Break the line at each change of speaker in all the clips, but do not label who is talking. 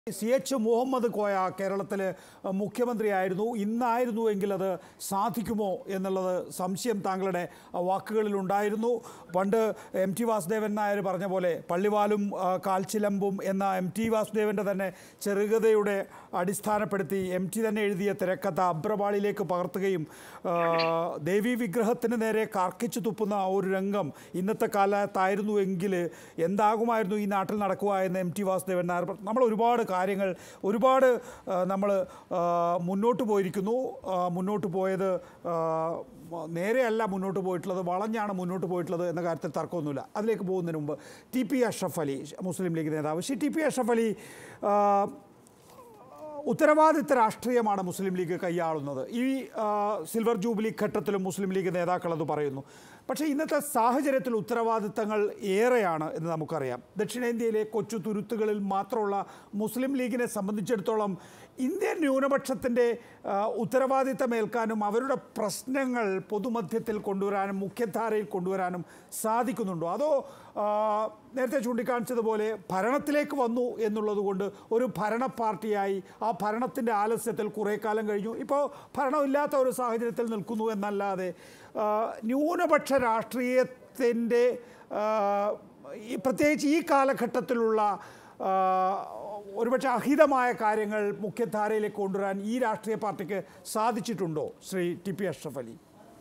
C H Muhammad Koya കേരളത്തിൽ മുഖ്യമന്ത്രിയായിരുന്നു ഇന്നായിരുന്നു എങ്കിൽ അത് സാധിക്കുമോ എന്നുള്ളത് സംശയം താങ്കളുടെ വാക്കുകളിലുണ്ടായിരുന്നു പണ്ട് എം ടി വാസുദേവൻ നായർ പറഞ്ഞ പോലെ പള്ളിവാലും ആ, കാൽച്ചിലമ്പും എന്ന എം ടി വാസുദേവൻ്റെ തന്നെ ചെറുകഥയുടെ അടിസ്ഥാനപ്പെടുത്തി എം ടി തന്നെ എഴുതിയ തിരക്കഥ അബ്രവാളിലേക്ക് പകർത്തുകയും ആ, ദേവീ വിഗ്രഹത്തിന് നേരെ കാർക്കിച്ചു തുപ്പുന്ന ആ ഒരു രംഗം ഇന്നത്തെ കാലത്തായിരുന്നു എങ്കിൽ എന്താകുമായിരുന്നു ഈ നാട്ടിൽ നടക്കുക എന്ന് എം ടി വാസുദേവൻ നായർ പറ- നമ്മൾ ഒരുപാട് കാര്യങ്ങൾ ഒരുപാട് നമ്മൾ മുന്നോട്ട് പോയിരിക്കുന്നു ആ, മുന്നോട്ട് പോയത് ആ, നേരെയല്ല മുന്നോട്ട് പോയിട്ടുള്ളത് വളഞ്ഞാണ് മുന്നോട്ട് പോയിട്ടുള്ളത് എന്ന കാര്യത്തിൽ തർക്കമൊന്നുമില്ല അതിലേക്ക് പോകുന്നതിന് മുമ്പ് ടി പി അഷ്റഫ് അലി മുസ്ലിം ലീഗ് നേതാവ് ശ്രീ ടി പി അഷ്റഫ് അലി ആ, ഉത്തരവാദിത്ത രാഷ്ട്രീയമാണ് മുസ്ലിം ലീഗ് കൈയാളുന്നത് ഈ ആ, സിൽവർ ജൂബിലി ഘട്ടത്തിലും മുസ്ലിം ലീഗ് നേതാക്കൾ അത് പറയുന്നു പക്ഷേ ഇന്നത്തെ സാഹചര്യത്തിൽ ഉത്തരവാദിത്തങ്ങൾ ഏറെയാണ് എന്ന് നമുക്കറിയാം ദക്ഷിണേന്ത്യയിലെ കൊച്ചു തുരുത്തുകളിൽ മാത്രമുള്ള മുസ്ലിം ലീഗിനെ സംബന്ധിച്ചിടത്തോളം ഇന്ത്യൻ ന്യൂനപക്ഷത്തിൻ്റെ ആ, ഉത്തരവാദിത്തമേൽക്കാനും അവരുടെ പ്രശ്നങ്ങൾ പൊതുമധ്യത്തിൽ കൊണ്ടുവരാനും മുഖ്യധാരയിൽ കൊണ്ടുവരാനും സാധിക്കുന്നുണ്ടോ അതോ ആ, നേരത്തെ ചൂണ്ടിക്കാണിച്ചതുപോലെ ഭരണത്തിലേക്ക് വന്നു എന്നുള്ളത് കൊണ്ട് ഒരു ഭരണ പാർട്ടിയായി ആ ഭരണത്തിൻ്റെ ആലസ്യത്തിൽ കുറേ കാലം കഴിഞ്ഞു ഇപ്പോൾ ഭരണമില്ലാത്ത ഒരു സാഹചര്യത്തിൽ നിൽക്കുന്നു എന്നല്ലാതെ ആ, ന്യൂനപക്ഷ രാഷ്ട്രീയത്തിൻ്റെ ആ, ഈ പ്രത്യേകിച്ച് ഈ കാലഘട്ടത്തിലുള്ള ആ, ഒരുപക്ഷെ അഹിതമായ കാര്യങ്ങൾ മുഖ്യധാരയിലേക്ക് കൊണ്ടുവരാൻ ഈ രാഷ്ട്രീയ പാർട്ടിക്ക് സാധിച്ചിട്ടുണ്ടോ ശ്രീ ടി പി അഷ്റഫ് അലി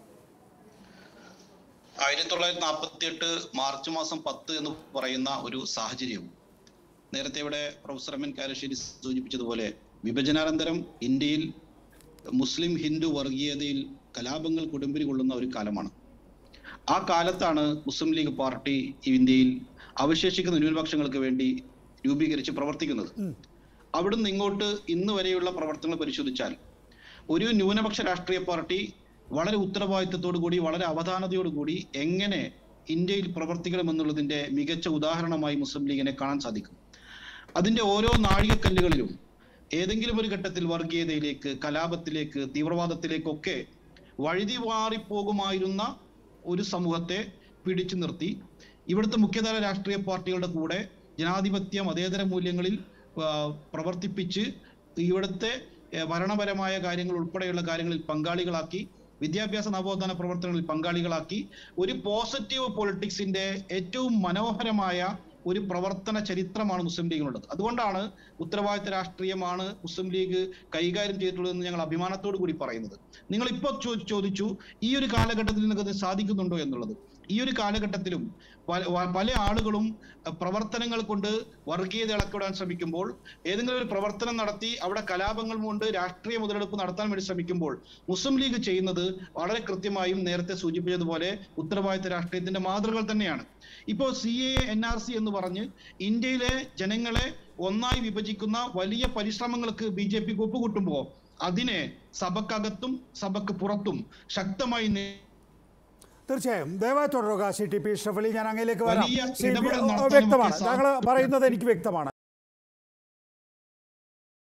ആയിരത്തി തൊള്ളായിരത്തി നാൽപ്പത്തി എട്ട് മാർച്ച് മാസം പത്ത് എന്ന് പറയുന്ന ഒരു സാഹചര്യം നേരത്തെ ഇവിടെ പ്രൊഫസർ എം എൻ കാരശ്ശേരി സൂചിപ്പിച്ചതുപോലെ വിഭജനാനന്തരം ഇന്ത്യയിൽ മുസ്ലിം ഹിന്ദു വർഗീയതയിൽ കലാപങ്ങൾ കൊടുമ്പിരി കൊള്ളുന്ന ഒരു കാലമാണ് ആ കാലത്താണ് മുസ്ലിം ലീഗ് പാർട്ടി ഇന്ത്യയിൽ അവശേഷിക്കുന്ന ന്യൂനപക്ഷങ്ങൾക്ക് വേണ്ടി രൂപീകരിച്ച് പ്രവർത്തിക്കുന്നത് അവിടുന്ന് ഇങ്ങോട്ട് ഇന്ന് വരെയുള്ള പ്രവർത്തനങ്ങൾ പരിശോധിച്ചാൽ ഒരു ന്യൂനപക്ഷ രാഷ്ട്രീയ പാർട്ടി വളരെ ഉത്തരവാദിത്തത്തോടു കൂടി വളരെ അവധാനതയോടു കൂടി എങ്ങനെ ഇന്ത്യയിൽ പ്രവർത്തിക്കണമെന്നുള്ളതിന്റെ മികച്ച ഉദാഹരണമായി മുസ്ലിം ലീഗിനെ കാണാൻ സാധിക്കും അതിന്റെ ഓരോ നാഴികക്കല്ലുകളിലും ഏതെങ്കിലും ഒരു ഘട്ടത്തിൽ വർഗീയതയിലേക്ക് കലാപത്തിലേക്ക് തീവ്രവാദത്തിലേക്കൊക്കെ വഴുതി മാറിപ്പോകുമായിരുന്ന ഒരു സമൂഹത്തെ പിടിച്ചു നിർത്തി ഇവിടുത്തെ മുഖ്യധാര രാഷ്ട്രീയ പാർട്ടികളുടെ കൂടെ ജനാധിപത്യ മതേതര മൂല്യങ്ങളിൽ ആ, പ്രവർത്തിപ്പിച്ച് ഇവിടുത്തെ ഏ, ഭരണപരമായ കാര്യങ്ങൾ ഉൾപ്പെടെയുള്ള കാര്യങ്ങളിൽ പങ്കാളികളാക്കി വിദ്യാഭ്യാസ നവോത്ഥാന പ്രവർത്തനങ്ങളിൽ പങ്കാളികളാക്കി ഒരു പോസിറ്റീവ് പൊളിറ്റിക്സിന്റെ ഏറ്റവും മനോഹരമായ ഒരു പ്രവർത്തന ചരിത്രമാണ് മുസ്ലിം ലീഗിനുള്ളത് അതുകൊണ്ടാണ് ഉത്തരവാദിത്ത രാഷ്ട്രീയമാണ് മുസ്ലിം ലീഗ് കൈകാര്യം ചെയ്തിട്ടുള്ളതെന്ന് ഞങ്ങൾ അഭിമാനത്തോടു കൂടി പറയുന്നത് നിങ്ങൾ ഇപ്പോൾ ചോദിച്ചു ഈ ഒരു കാലഘട്ടത്തിൽ നിങ്ങൾക്ക് അത് സാധിക്കുന്നുണ്ടോ എന്നുള്ളത് ഈ ഒരു കാലഘട്ടത്തിലും പല വ- പല ആളുകളും അഹ്, പ്രവർത്തനങ്ങൾ കൊണ്ട് വർഗീയത ഇളക്കിവിടാൻ ശ്രമിക്കുമ്പോൾ ഏതെങ്കിലും ഒരു പ്രവർത്തനം നടത്തി അവിടെ കലാപങ്ങൾ കൊണ്ട് രാഷ്ട്രീയ മുതലെടുപ്പ് നടത്താൻ വേണ്ടി ശ്രമിക്കുമ്പോൾ മുസ്ലിം ലീഗ് ചെയ്യുന്നത് വളരെ കൃത്യമായും നേരത്തെ സൂചിപ്പിച്ചതുപോലെ ഉത്തരവാദിത്ത രാഷ്ട്രീയത്തിന്റെ മാതൃകകൾ തന്നെയാണ് ഇപ്പോൾ C A N R C എന്ന് പറഞ്ഞ് ഇന്ത്യയിലെ ജനങ്ങളെ ഒന്നായി വിഭജിക്കുന്ന വലിയ പരിശ്രമങ്ങൾക്ക് ബി ജെ പി ഒപ്പുകൂട്ടുമ്പോൾ അതിനെ സഭക്കകത്തും സഭക്ക് പുറത്തും ശക്തമായി നേ-
തീർച്ചയായും ദയവായി തുടരുക ശ്രീ ടി പി അഷ്റഫ് അലി ഞാൻ അങ്ങയിലേക്ക് വരാം
വലിയ
ശ്രീ-
ഇടപെടൽ
ഓ,
നടത്താനും
വ്യക്തമാണ്
ഒക്കെ
താങ്കൾ
സാധിക്കും.
പറയുന്നത് എനിക്ക് വ്യക്തമാണ്